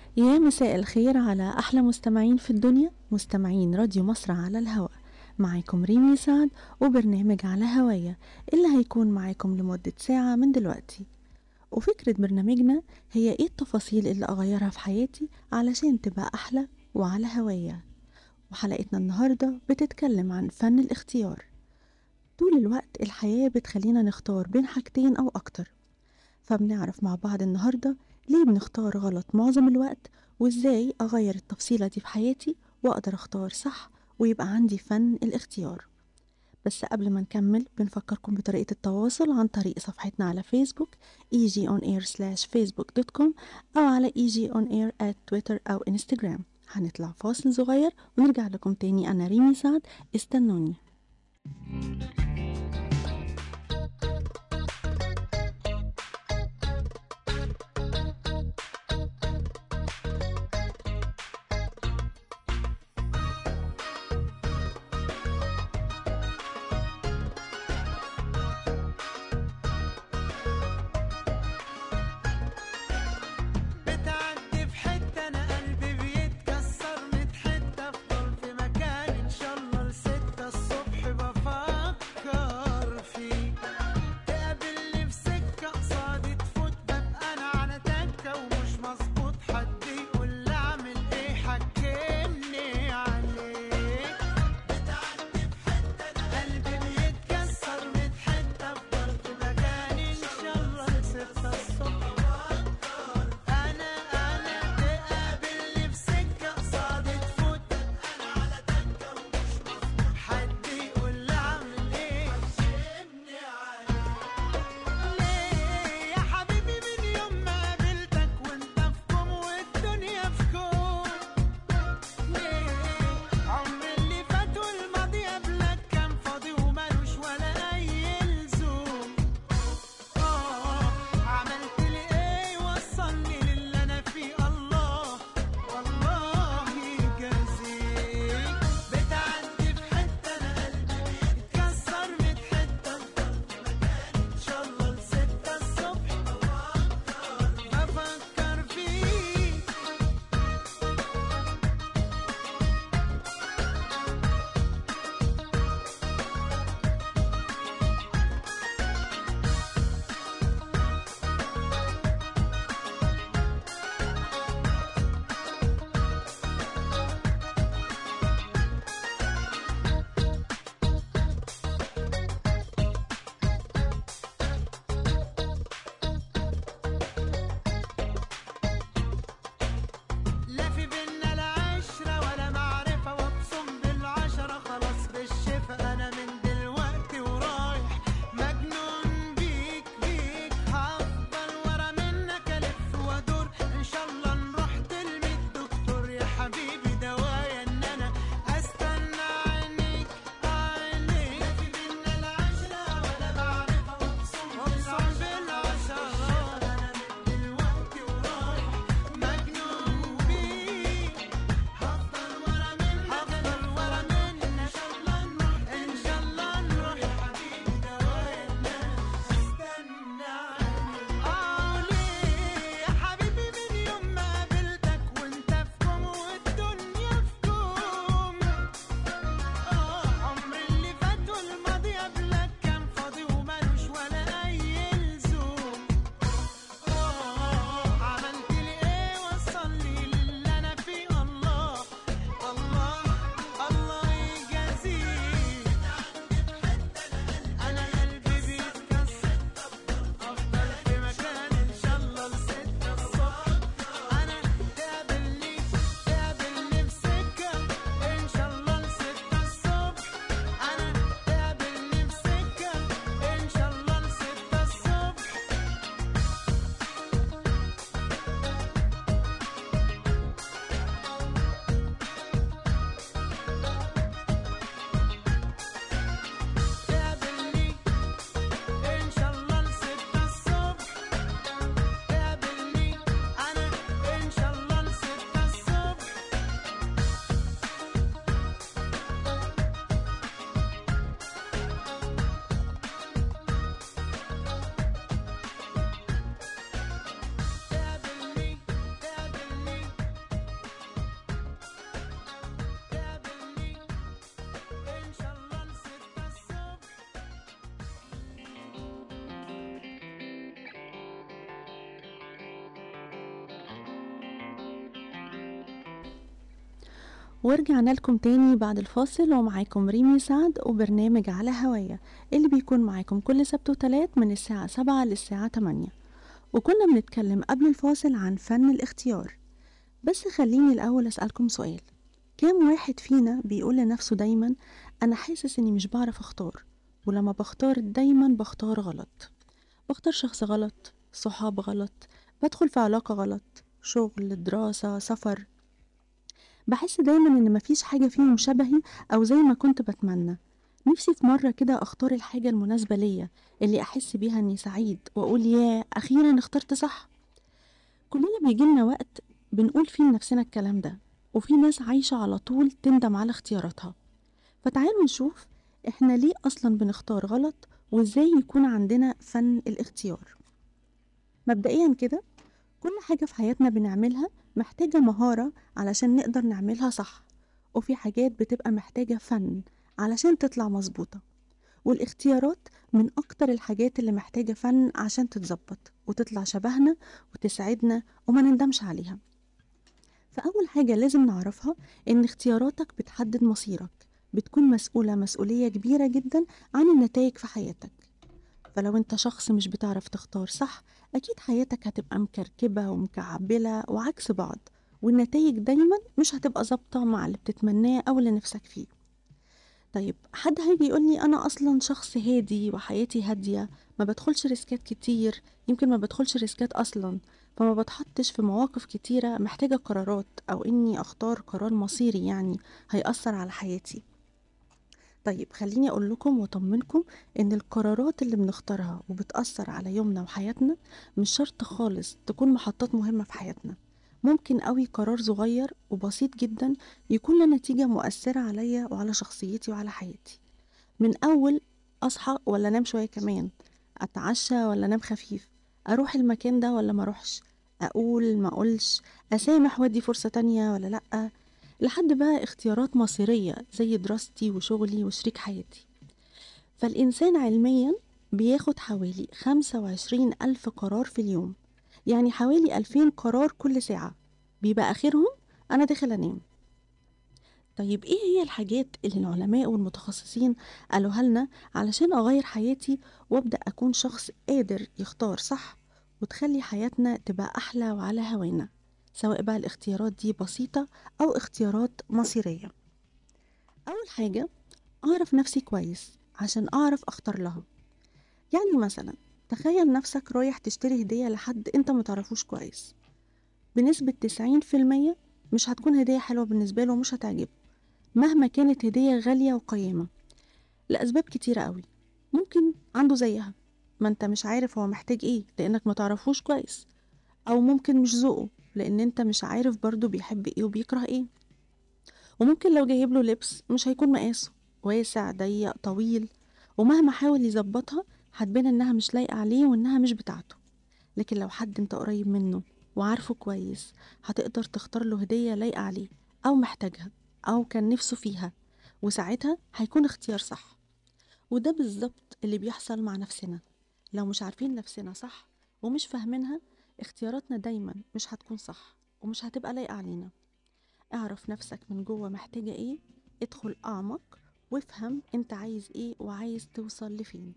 يا مساء الخير على أحلى مستمعين في الدنيا مستمعين راديو مصر على الهواء معاكم ريمي سعد وبرنامج على هوايا اللي هيكون معاكم لمدة ساعة من دلوقتي وفكرة برنامجنا هي ايه التفاصيل اللي أغيرها في حياتي علشان تبقى أحلى وعلى هوايا وحلقتنا النهاردة بتتكلم عن فن الاختيار طول الوقت الحياة بتخلينا نختار بين حاجتين أو أكتر فبنعرف مع بعض النهاردة ليه بنختار غلط معظم الوقت وإزاي أغير التفصيلة دي في حياتي وأقدر أختار صح ويبقى عندي فن الاختيار بس قبل ما نكمل بنفكركم بطريقة التواصل عن طريق صفحتنا على فيسبوك egyonair slash facebook.com أو على egyonair at twitter أو انستجرام هنطلع فاصل صغير ونرجع لكم تاني أنا ريمي سعد استنوني بتعدي في حتة أنا قلبي بيتكسر ميت حتة أفضل في مكان إن شاء الله لستة الصبح بفكر ورجعنا لكم تاني بعد الفاصل ومعاكم ريمي سعد وبرنامج على هواية اللي بيكون معاكم كل سبت وتلات من الساعة سبعة للساعة تمانية وكنا بنتكلم قبل الفاصل عن فن الاختيار بس خليني الأول أسألكم سؤال كام واحد فينا بيقول لنفسه دايما أنا حاسس إني مش بعرف أختار ولما بختار دايما بختار غلط بختار شخص غلط صحاب غلط بدخل في علاقة غلط شغل دراسة سفر بحس دايما ان مفيش حاجة فيهم شبهي او زي ما كنت بتمنى نفسي في مرة كده اختار الحاجة المناسبة ليا اللي احس بيها اني سعيد واقول يا اخيرا اخترت صح كلنا بيجيلنا وقت بنقول فيه لنفسنا الكلام ده وفي ناس عايشة على طول تندم على اختياراتها فتعالوا نشوف احنا ليه اصلا بنختار غلط وازاي يكون عندنا فن الاختيار مبدئيا كده كل حاجة في حياتنا بنعملها محتاجة مهارة علشان نقدر نعملها صح وفي حاجات بتبقى محتاجة فن علشان تطلع مظبوطة والاختيارات من أكتر الحاجات اللي محتاجة فن عشان تتظبط وتطلع شبهنا وتساعدنا وما نندمش عليها فأول حاجة لازم نعرفها إن اختياراتك بتحدد مصيرك بتكون مسؤولة مسؤولية كبيرة جدا عن النتائج في حياتك فلو انت شخص مش بتعرف تختار صح أكيد حياتك هتبقى مكركبة ومكعبلة وعكس بعض والنتائج دايما مش هتبقى ظابطة مع اللي بتتمناه أو اللي نفسك فيه طيب حد هيجي يقولي أنا أصلا شخص هادي وحياتي هادية ما بدخلش ريسكات كتير يمكن ما بدخلش ريسكات أصلا فما بتحطش في مواقف كتيرة محتاجة قرارات أو إني أختار قرار مصيري يعني هيأثر على حياتي طيب خليني أقول لكم وأطمنكم إن القرارات اللي بنختارها وبتأثر على يومنا وحياتنا مش شرط خالص تكون محطات مهمة في حياتنا ممكن قوي قرار صغير وبسيط جدا يكون له نتيجة مؤثرة عليا وعلى شخصيتي وعلى حياتي من أول أصحى ولا أنام شوية كمان أتعشى ولا أنام خفيف أروح المكان ده ولا ما أروحش أقول ما أقولش أسامح وأدي فرصة تانية ولا لأ لحد بقى اختيارات مصيرية زي دراستي وشغلي وشريك حياتي فالإنسان علميا بياخد حوالي خمسة وعشرين ألف قرار في اليوم يعني حوالي ألفين قرار كل ساعة بيبقى آخرهم أنا داخل أنام طيب إيه هي الحاجات اللي العلماء والمتخصصين قالوها لنا علشان أغير حياتي وأبدأ أكون شخص قادر يختار صح وتخلي حياتنا تبقى أحلى وعلى هوانا سواء بقى الاختيارات دي بسيطة أو اختيارات مصيرية أول حاجة أعرف نفسي كويس عشان أعرف أختار لها يعني مثلا تخيل نفسك رايح تشتري هدية لحد أنت متعرفوش كويس بنسبة 90% مش هتكون هدية حلوة بالنسبة له ومش هتعجبه مهما كانت هدية غالية وقيمة لأسباب كتيرة قوي ممكن عنده زيها ما انت مش عارف هو محتاج ايه لأنك متعرفوش كويس أو ممكن مش ذوقه لأن انت مش عارف برضه بيحب ايه وبيكره ايه وممكن لو جايب له لبس مش هيكون مقاسه واسع ضيق طويل ومهما حاول يظبطها هتبان انها مش لايقة عليه وانها مش بتاعته لكن لو حد انت قريب منه وعارفه كويس هتقدر تختار له هدية لايقة عليه أو محتاجها أو كان نفسه فيها وساعتها هيكون اختيار صح وده بالظبط اللي بيحصل مع نفسنا لو مش عارفين نفسنا صح ومش فاهمينها اختياراتنا دايما مش هتكون صح ومش هتبقى لايقة علينا اعرف نفسك من جوه محتاجة ايه ادخل أعمق وافهم انت عايز ايه وعايز توصل لفين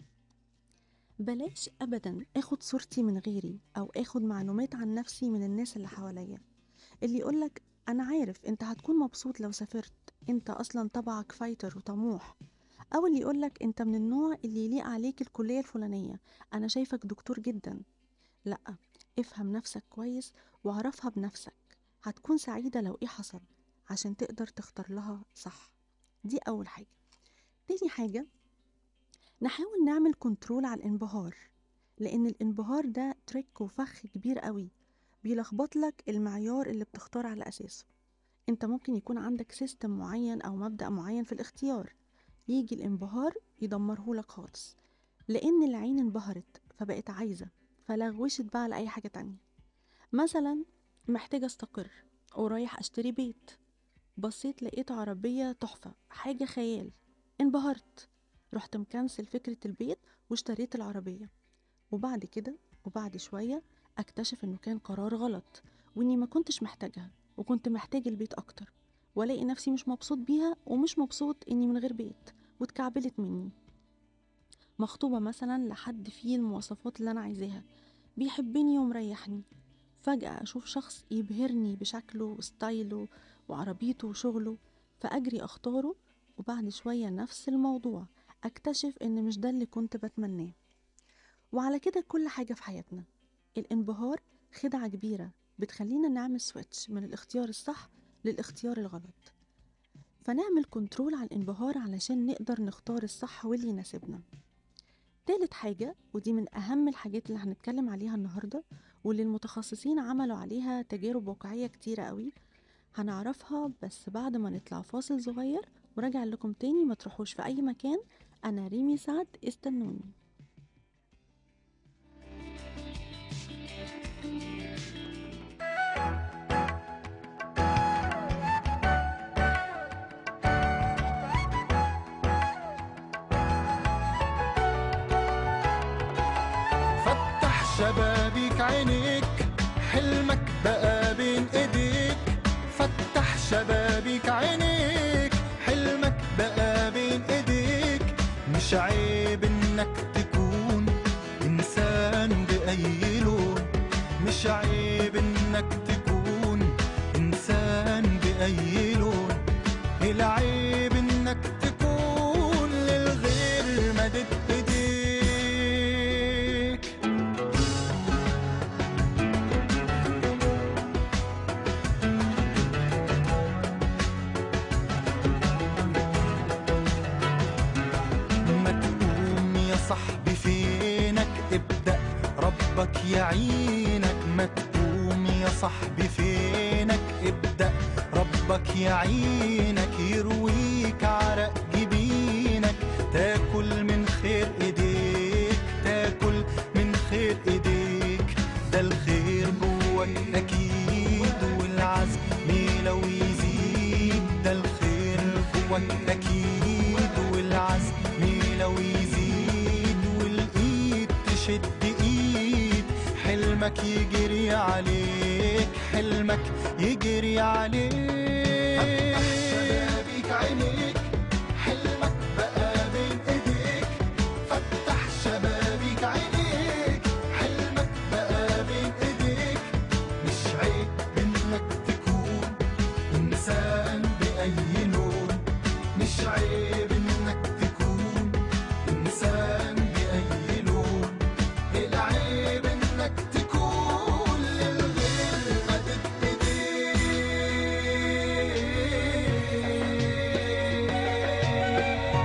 بلاش ابدا اخد صورتي من غيري او اخد معلومات عن نفسي من الناس اللي حواليا اللي يقولك انا عارف انت هتكون مبسوط لو سافرت انت اصلا طبعك فايتر وطموح او اللي يقولك انت من النوع اللي يليق عليك الكلية الفلانية انا شايفك دكتور جدا لا افهم نفسك كويس واعرفها بنفسك هتكون سعيدة لو ايه حصل عشان تقدر تختار لها صح دي اول حاجة تاني حاجة نحاول نعمل كنترول على الانبهار لان الانبهار ده تريك وفخ كبير قوي بيلخبط لك المعيار اللي بتختار على اساسه انت ممكن يكون عندك سيستم معين او مبدأ معين في الاختيار يجي الانبهار يدمره لك خالص لان العين انبهرت فبقت عايزة فلغوشت بقى على اي حاجة تانية مثلا محتاجة استقر ورايح اشتري بيت بصيت لقيت عربية تحفة حاجة خيال انبهرت رحت مكنسل فكرة البيت واشتريت العربية وبعد كده وبعد شوية اكتشف انه كان قرار غلط واني ما كنتش محتاجها وكنت محتاج البيت اكتر والاقي نفسي مش مبسوط بيها ومش مبسوط اني من غير بيت واتكعبلت مني مخطوبة مثلا لحد فيه المواصفات اللي انا عايزاها بيحبني ومريحني فجأة أشوف شخص يبهرني بشكله وستايله وعربيته وشغله فأجري أختاره وبعد شوية نفس الموضوع أكتشف إن مش ده اللي كنت بتمناه وعلى كده كل حاجة في حياتنا الانبهار خدعة كبيرة بتخلينا نعمل سويتش من الاختيار الصح للاختيار الغلط فنعمل كنترول على الانبهار علشان نقدر نختار الصح واللي يناسبنا تالت حاجة ودي من أهم الحاجات اللي هنتكلم عليها النهاردة واللي المتخصصين عملوا عليها تجارب واقعية كتيرة قوي هنعرفها بس بعد ما نطلع فاصل صغير وراجع لكم تاني ما تروحوش في أي مكان أنا ريمي سعد استنوني فتح شبابيك عينيك حلمك بقى بين ايديك فتح شبابيك عينيك حلمك بقى بين ايديك مش عيب انك تكون انسان باي لون مش عيب انك تكون انسان باي لون العيب انك تكون للغير مدد ايديك ما تقوم يا صاحبي فينك ابدأ ربك يعينك ما تقوم يا صاحبي فينك ابدأ ربك يعينك يرويك عرق جبينك تاكل من خير ايديك تاكل من خير ايديك ده الخير جواك اكيد والعزم لو يزيد ده الخير جواك اكيد والعزم لو يزيد والايد تشد ايد حلمك يجري عليك حلمك يجري عليك فتح شبابيك عينيك حلمك بقى بين ايديك فتح شبابيك عينيك حلمك بقى بين ايديك مش عيب انك تكون انسان باي لون مش عيب انك تكون انسان باي لون العيب انك تكون للغير مدد ايديك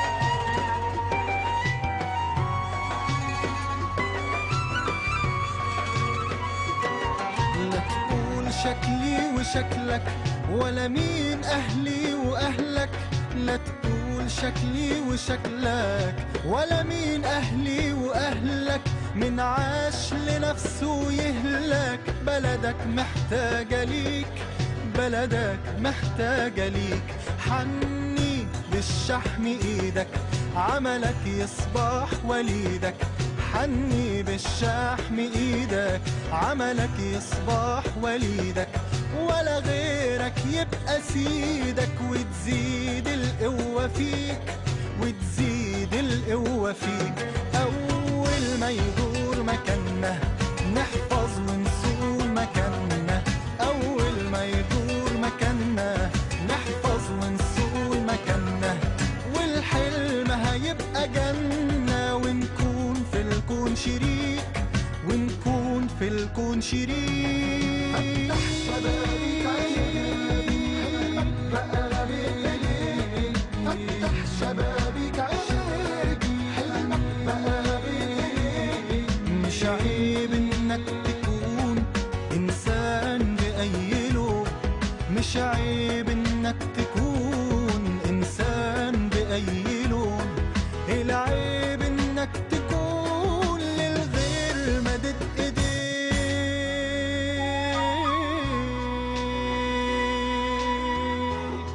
لا تقول شكلي وشكلك ولا مين أهلي وأهلك لا تقول شكلي وشكلك ولا مين أهلي وأهلك من عاش لنفسه يهلك بلدك محتاجة ليك بلدك محتاجة ليك حني بالشحم ايدك عملك يصبح وليدك حني بالشحم ايدك عملك يصبح وليدك ولا غيرك يبقى سيدك وتزيد القوة فيك وتزيد القوة فيك أول ما يدور مكاننا نحفظ ونسول مكاننا أول ما يدور مكاننا نحفظ ونسول مكاننا والحلم هيبقى جنة ونكون في الكون شريك ونكون في الكون شريك فتح شبابيك عينيك بقى بإيديك فتح شبابيك عينيك حلمك بقى بإيديك مش عيب انك تكون انسان بأي لون مش عيب انك تكون انسان بأي لون العيب انك تكون للغير مدد ايديك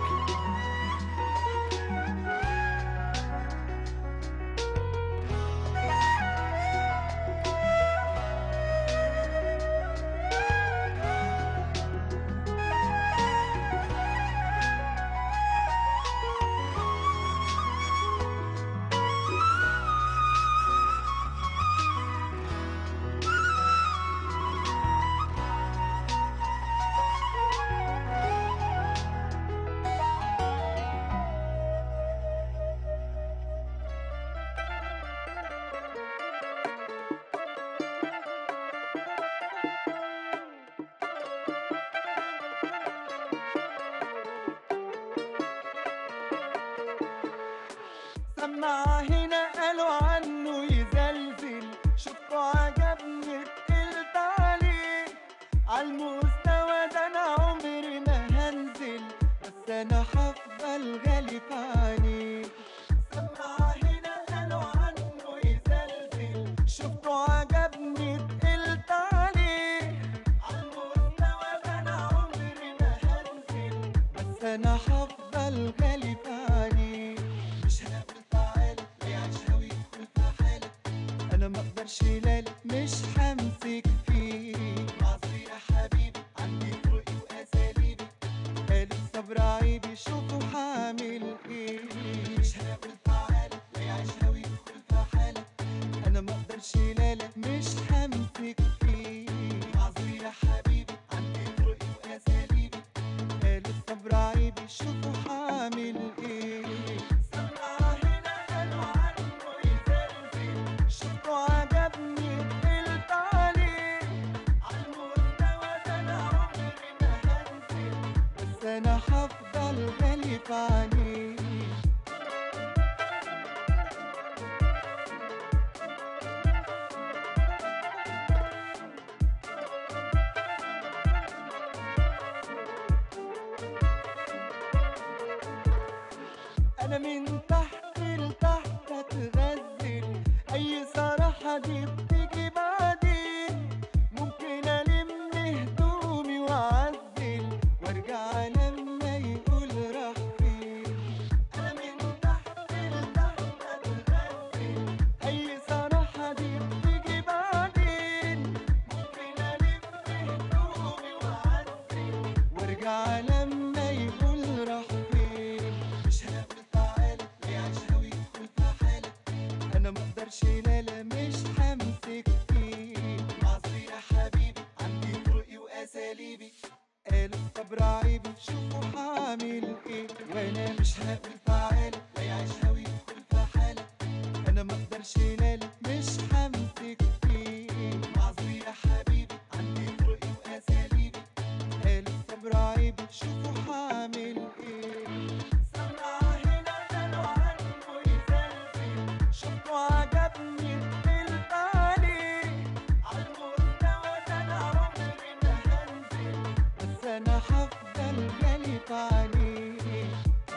سمع هنا قالوا عنه يزلزل شفته عجبني اتقلت عليه عالمستوى ده انا عمري ما هنزل بس انا هفضل غالي في عينيه سمع هنا قالوا عنه يزلزل شفته عجبني اتقلت عليه عالمستوى ده انا عمري ما هنزل بس انا هفضل غالي في عينيه مش هقول تعالى يعيش هوي يدخل في حالك انا ما اقدرش لالك مش همسك فيه معذور يا حبيبي عندي طرقي واساليبي قال الصبر عيبي شوفوا هعمل ايه مش هقول تعالى يعيش هوي يدخل في حالك انا ما اقدرش لالك مش همسك فيه معذور يا حبيبي عندي طرقي واساليبي قال الصبر عيبي شوفوا هعمل ايه سمع هنا قالوا عنه يزلزل شفته عجبني قلت عليه عالمستوى ده انا عمري ما هنزل بس انا هفضل غالي في عينيه انا من تحت لتحت اتغزل اي صراحة دي بتيجي بعدين ممكن الم هدومي واعزل وارجع لما يقول راح فين انا من تحت لتحت اتغزل اي صراحة دي بتيجي بعدين ممكن الم هدومي واعزل وارجع لما يقول راح فين مش هقول تعالى يعيش هوي يدخل في حالك انا ما اقدرش لا مش همسك فيه معذور يا حبيبي عندي طرقي واساليبي قالوا الصبر عيبي شوفوا هعمل ايه وانا مش هقول تعالى لا يعيش هوي يدخل في حالك انا ما اقدرش لا مش همسك فيه معذور يا حبيبي عندي طرقي واساليبي قالوا الصبر عيبي شوفوا هعمل ايه سمع هنا قالوا عنه يزلزل شفته عجبني اتقلت عليه عالمستوى ده انا عمري ما هنزل بس انا هفضل غالي في عينيه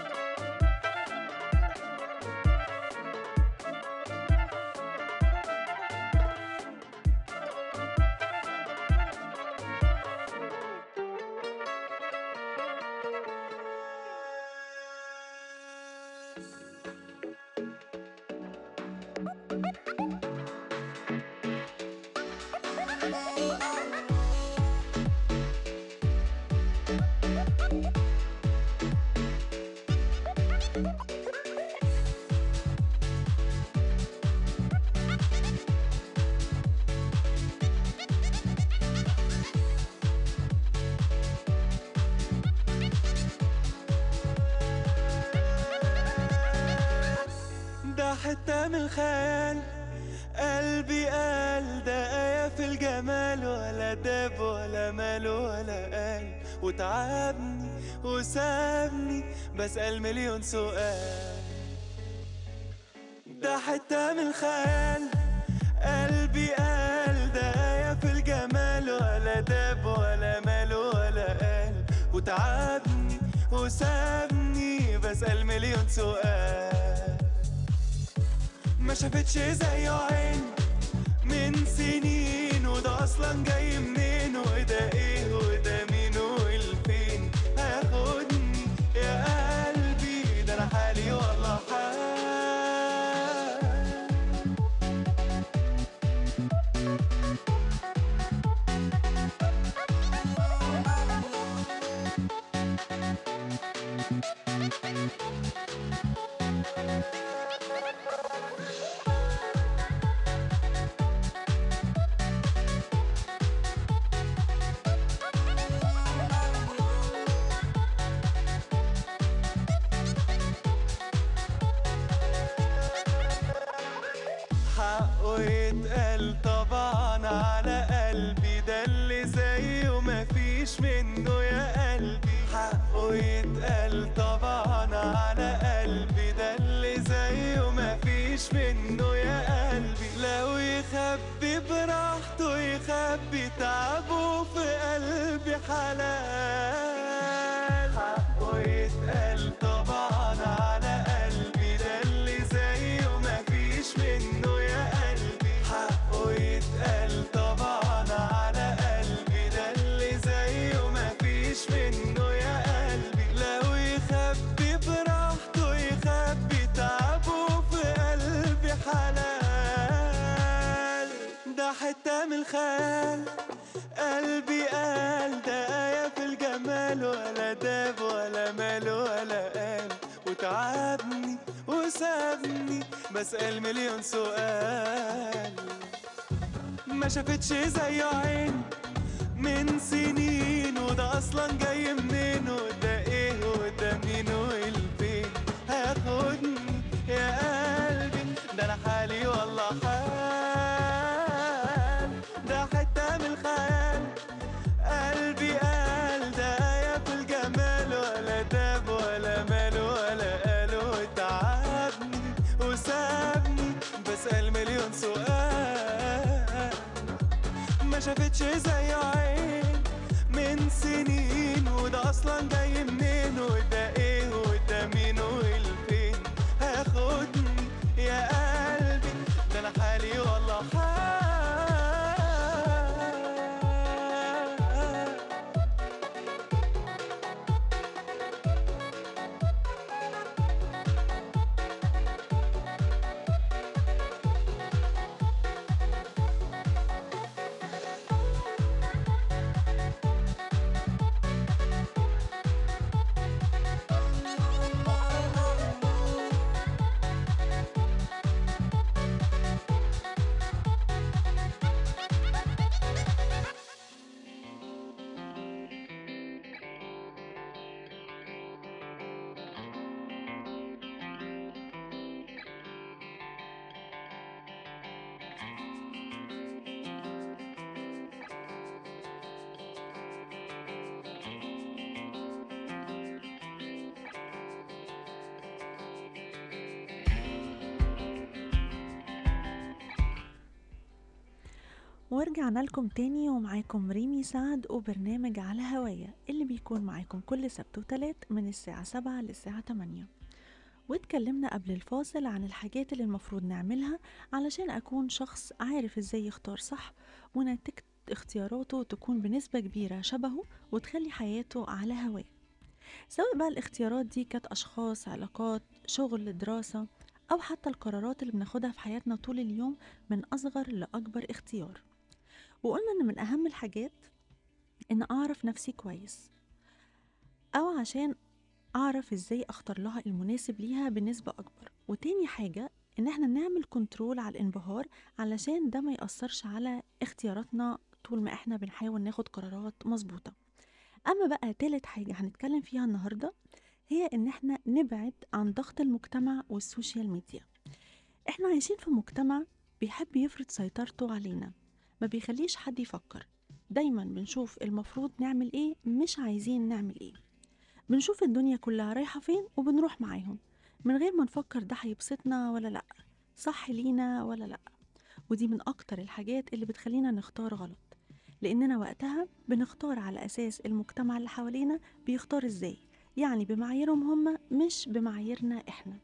ده حتة من الخيال قلبي قال ده آية في الجمال ولا داب ولا مال ولا قال وتعبني وسابني بسأل مليون سؤال ده حتة من الخيال قلبي قال ده آية في الجمال ولا داب ولا مال ولا قال وتعبني وسابني بسأل مليون سؤال ما شافتش زيه عين من سنين وده اصلا جاي منين وده ايه وده مين والفين هياخدني يا قلبي ده انا حالي والله حال حقه يتقال طبعا على قلبي ده اللي زيه مفيش منه يا قلبي حقه يتقال طبعا على قلبي ده اللي زيه قلبي لو يخبي براحته يخبي تعبه في قلبي حلال حقه يتقال طبعا على قلبي ده اللي زيه مفيش منه يا قلبي حقه يتقال طبعا على قلبي ده اللي زيه مفيش منه يا قلبي لو يخبي براحته يخبي تعبه في قلبي حلال ده حتة من الخيال قلبي قال ده آية في الجمال ولا داب ولا مال ولا قال وتعبني وسابني بسأل مليون سؤال ما شافتش زيه عين من سنين وده اصلا جاي منين وده ايه وده مين والفين هاخدني يا قلبي ده انا حالي والله حال ده حتة من الخيال قلبي قال ده يا في الجمال ولا داب ولا مال ولا قال وتعبني وسابني بسأل مليون سؤال ما شافتش زي عين من سنين وده اصلا جاي منين وده ايه وده مين والفين هاخدني يا قلبي ده انا حالي والله حال ورجعنا لكم تاني ومعاكم ريمي سعد وبرنامج على هوايا اللي بيكون معاكم كل سبت وتلات من الساعة سبعة للساعة تمانية واتكلمنا قبل الفاصل عن الحاجات اللي المفروض نعملها علشان أكون شخص عارف ازاي يختار صح ونتيجة اختياراته تكون بنسبة كبيرة شبهه وتخلي حياته على هواه سواء بقى الاختيارات دي كانت أشخاص علاقات شغل دراسة أو حتى القرارات اللي بناخدها في حياتنا طول اليوم من أصغر لأكبر اختيار وقلنا إن من أهم الحاجات إن أعرف نفسي كويس أو عشان أعرف إزاي أختار لها المناسب ليها بنسبة أكبر وتاني حاجة إن إحنا نعمل كنترول على الانبهار علشان ده ما يأثرش على اختياراتنا طول ما إحنا بنحاول ناخد قرارات مظبوطة أما بقى تالت حاجة هنتكلم فيها النهاردة هي إن إحنا نبعد عن ضغط المجتمع والسوشيال ميديا إحنا عايشين في مجتمع بيحب يفرض سيطرته علينا ما بيخليش حد يفكر دايما بنشوف المفروض نعمل ايه مش عايزين نعمل ايه بنشوف الدنيا كلها رايحة فين وبنروح معاهم من غير ما نفكر ده هيبسطنا ولا لأ صح لينا ولا لأ ودي من أكتر الحاجات اللي بتخلينا نختار غلط لأننا وقتها بنختار على أساس المجتمع اللي حوالينا بيختار إزاي يعني بمعاييرهم هم مش بمعاييرنا إحنا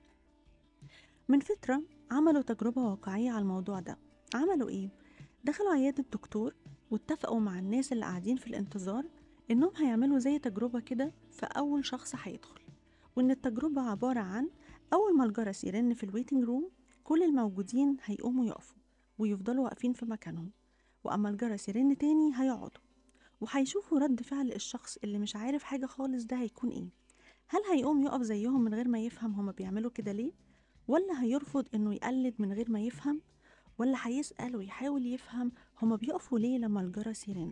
من فترة عملوا تجربة واقعية على الموضوع ده عملوا إيه؟ دخلوا عيادة دكتور واتفقوا مع الناس اللي قاعدين في الانتظار إنهم هيعملوا زي تجربة كده في أول شخص هيدخل وإن التجربة عبارة عن أول ما الجرس يرن في الويتنج روم كل الموجودين هيقوموا يقفوا ويفضلوا واقفين في مكانهم وأما الجرس يرن تاني هيقعدوا وهيشوفوا رد فعل الشخص اللي مش عارف حاجة خالص ده هيكون إيه هل هيقوم يقف زيهم من غير ما يفهم هما بيعملوا كده ليه ولا هيرفض إنه يقلد من غير ما يفهم ولا هيسأل ويحاول يفهم هما بيقفوا ليه لما الجرس يرن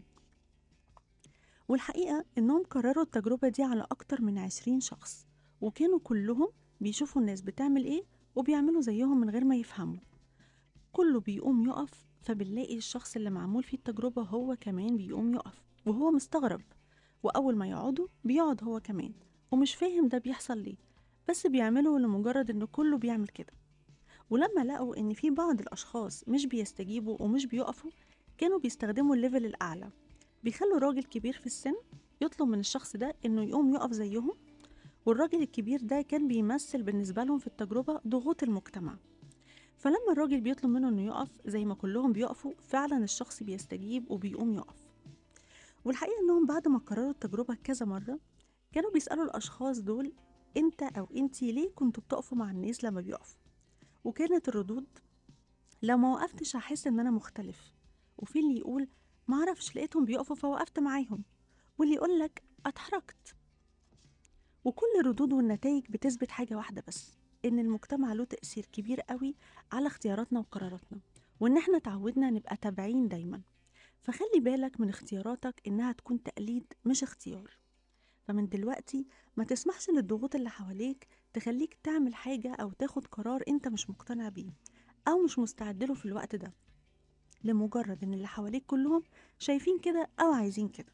والحقيقة إنهم كرروا التجربة دي على أكتر من عشرين شخص وكانوا كلهم بيشوفوا الناس بتعمل إيه وبيعملوا زيهم من غير ما يفهموا كله بيقوم يقف فبنلاقي الشخص اللي معمول فيه التجربة هو كمان بيقوم يقف وهو مستغرب وأول ما يقعدوا بيقعد هو كمان ومش فاهم ده بيحصل ليه بس بيعمله لمجرد إن كله بيعمل كده ولما لقوا إن في بعض الأشخاص مش بيستجيبوا ومش بيقفوا كانوا بيستخدموا الليفل الأعلى بيخلوا راجل كبير في السن يطلب من الشخص ده إنه يقوم يقف زيهم والراجل الكبير ده كان بيمثل بالنسبة لهم في التجربة ضغوط المجتمع فلما الراجل بيطلب منه إنه يقف زي ما كلهم بيقفوا فعلا الشخص بيستجيب وبيقوم يقف والحقيقة إنهم بعد ما كرروا التجربة كذا مرة كانوا بيسألوا الأشخاص دول أنت أو أنتي ليه كنتوا بتقفوا مع الناس لما بيقفوا وكانت الردود لو ما وقفتش هحس إن أنا مختلف وفي اللي يقول معرفش لقيتهم بيقفوا فوقفت معاهم واللي يقولك اتحركت وكل الردود والنتائج بتثبت حاجة واحدة بس إن المجتمع له تأثير كبير قوي على اختياراتنا وقراراتنا وإن إحنا تعودنا نبقى تابعين دايما فخلي بالك من اختياراتك إنها تكون تقليد مش اختيار فمن دلوقتي ما تسمحش للضغوط اللي حواليك تخليك تعمل حاجة أو تاخد قرار أنت مش مقتنع بيه أو مش مستعد له في الوقت ده لمجرد إن اللي حواليك كلهم شايفين كده أو عايزين كده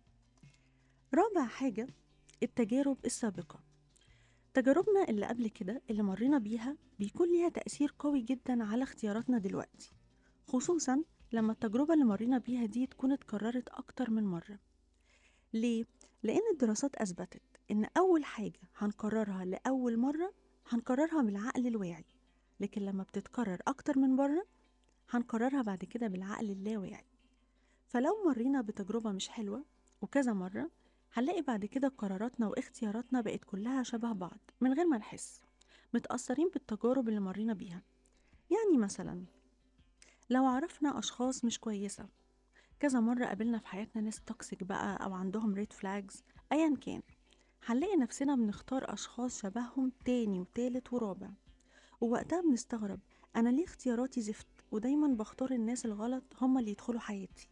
رابع حاجة التجارب السابقة تجاربنا اللي قبل كده اللي مرينا بيها بيكون ليها تأثير قوي جدا على اختياراتنا دلوقتي خصوصا لما التجربة اللي مرينا بيها دي تكون اتكررت أكتر من مرة ليه؟ لأن الدراسات أثبتت إن أول حاجة هنكررها لأول مرة هنكررها بالعقل الواعي لكن لما بتتكرر أكتر من مرة هنكررها بعد كده بالعقل اللاواعي فلو مرينا بتجربة مش حلوة وكذا مرة هنلاقي بعد كده قراراتنا واختياراتنا بقت كلها شبه بعض من غير ما نحس متأثرين بالتجارب اللي مرينا بيها يعني مثلا لو عرفنا أشخاص مش كويسة كذا مرة قابلنا في حياتنا ناس توكسيك بقى أو عندهم ريد فلاجز أيا كان هنلاقي نفسنا بنختار أشخاص شبههم تاني وتالت ورابع ووقتها بنستغرب أنا ليه اختياراتي زفت ودايما بختار الناس الغلط هما اللي يدخلوا حياتي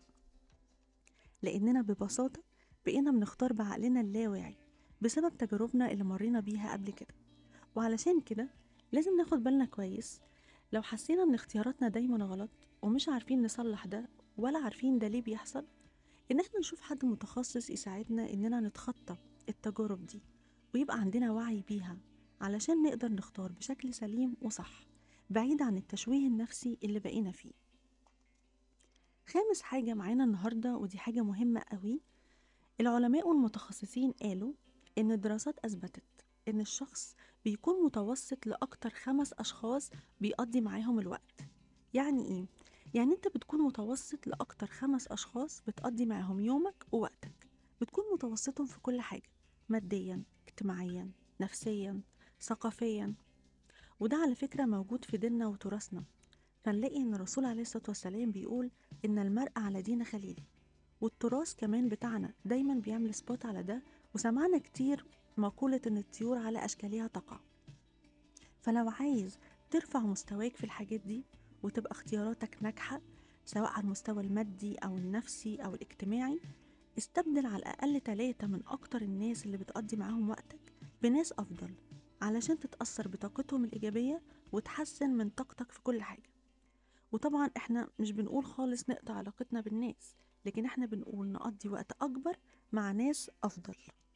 لأننا ببساطة بقينا بنختار بعقلنا اللاواعي بسبب تجاربنا اللي مرينا بيها قبل كده وعلشان كده لازم ناخد بالنا كويس لو حسينا ان اختياراتنا دايما غلط ومش عارفين نصلح ده ولا عارفين ده ليه بيحصل ان احنا نشوف حد متخصص يساعدنا اننا نتخطى التجارب دي ويبقى عندنا وعي بيها علشان نقدر نختار بشكل سليم وصح بعيد عن التشويه النفسي اللي بقينا فيه خامس حاجة معانا النهاردة ودي حاجة مهمة قوي العلماء والمتخصصين قالوا إن الدراسات أثبتت إن الشخص بيكون متوسط لأكتر خمس أشخاص بيقضي معاهم الوقت يعني إيه؟ يعني أنت بتكون متوسط لأكتر خمس أشخاص بتقضي معاهم يومك ووقتك بتكون متوسطهم في كل حاجة ماديا اجتماعيا نفسيا ثقافيا وده على فكرة موجود في ديننا وتراثنا فنلاقي إن الرسول عليه الصلاة والسلام بيقول إن المرء على دين خليله والتراث كمان بتاعنا دايما بيعمل سبوت على ده وسمعنا كتير مقولة إن الطيور على أشكالها تقع فلو عايز ترفع مستواك في الحاجات دي وتبقى اختياراتك ناجحة سواء على المستوى المادي أو النفسي أو الاجتماعي استبدل على الأقل تلاتة من أكتر الناس اللي بتقضي معاهم وقتك بناس أفضل علشان تتأثر بطاقتهم الإيجابية وتحسن من طاقتك في كل حاجة وطبعا احنا مش بنقول خالص نقطع علاقتنا بالناس لكن احنا بنقول نقضي وقت أكبر مع ناس أفضل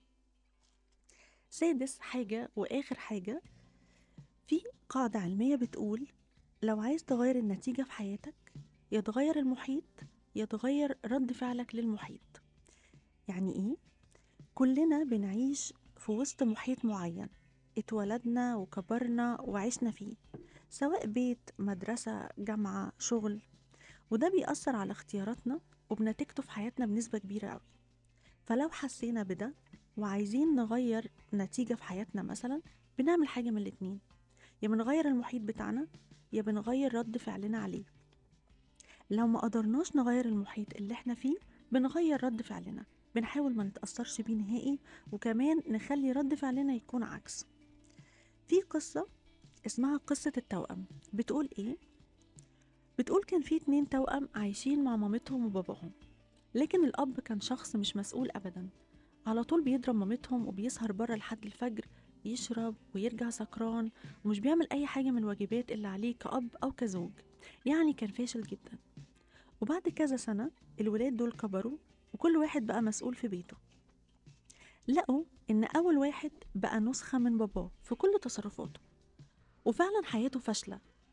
سادس حاجة وآخر حاجة في قاعدة علمية بتقول لو عايز تغير النتيجة في حياتك يتغير المحيط يتغير رد فعلك للمحيط يعني ايه؟ كلنا بنعيش في وسط محيط معين اتولدنا وكبرنا وعشنا فيه سواء بيت مدرسة جامعة شغل وده بيأثر على اختياراتنا وبنتيجته في حياتنا بنسبة كبيرة أوي فلو حسينا بده وعايزين نغير نتيجة في حياتنا مثلا بنعمل حاجة من الاتنين يا بنغير المحيط بتاعنا يا بنغير رد فعلنا عليه لو ما قدرناش نغير المحيط اللي احنا فيه بنغير رد فعلنا بنحاول ما نتأثرش بيه نهائي وكمان نخلي رد فعلنا يكون عكس في قصة اسمها قصة التوأم بتقول ايه؟ بتقول كان في اتنين توأم عايشين مع مامتهم وباباهم لكن الأب كان شخص مش مسؤول أبدا على طول بيضرب مامتهم وبيسهر بره لحد الفجر يشرب ويرجع سكران ومش بيعمل أي حاجة من الواجبات اللي عليه كأب أو كزوج يعني كان فاشل جدا وبعد كذا سنة الولاد دول كبروا وكل واحد بقى مسؤول في بيته لقوا إن أول واحد بقى نسخة من باباه في كل تصرفاته وفعلا حياته فاشلة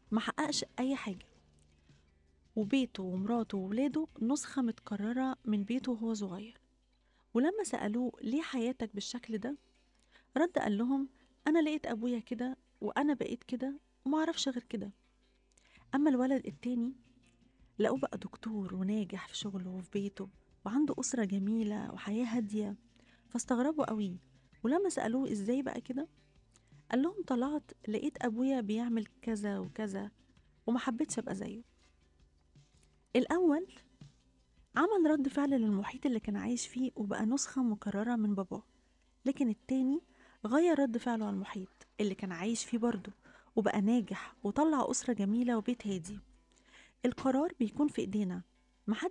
ما حققش أي حاجة وبيته ومراته وولاده نسخة متكررة من بيته وهو صغير ولما سألوه ليه حياتك بالشكل ده رد قال لهم أنا لقيت أبويا كده وأنا بقيت كده ومعرفش غير كده أما الولد التاني لقوه بقى دكتور وناجح في شغله وفي بيته وعنده أسرة جميلة وحياة هادية فاستغربوا قوي ولما سألوه إزاي بقى كده قال لهم طلعت لقيت أبويا بيعمل كذا وكذا وما حبيتش أبقى زيه الأول عمل رد فعل للمحيط اللي كان عايش فيه وبقى نسخة مكررة من باباه لكن التاني غير رد فعله على المحيط اللي كان عايش فيه برضه وبقى ناجح وطلع أسرة جميلة وبيت هادي القرار بيكون في إيدينا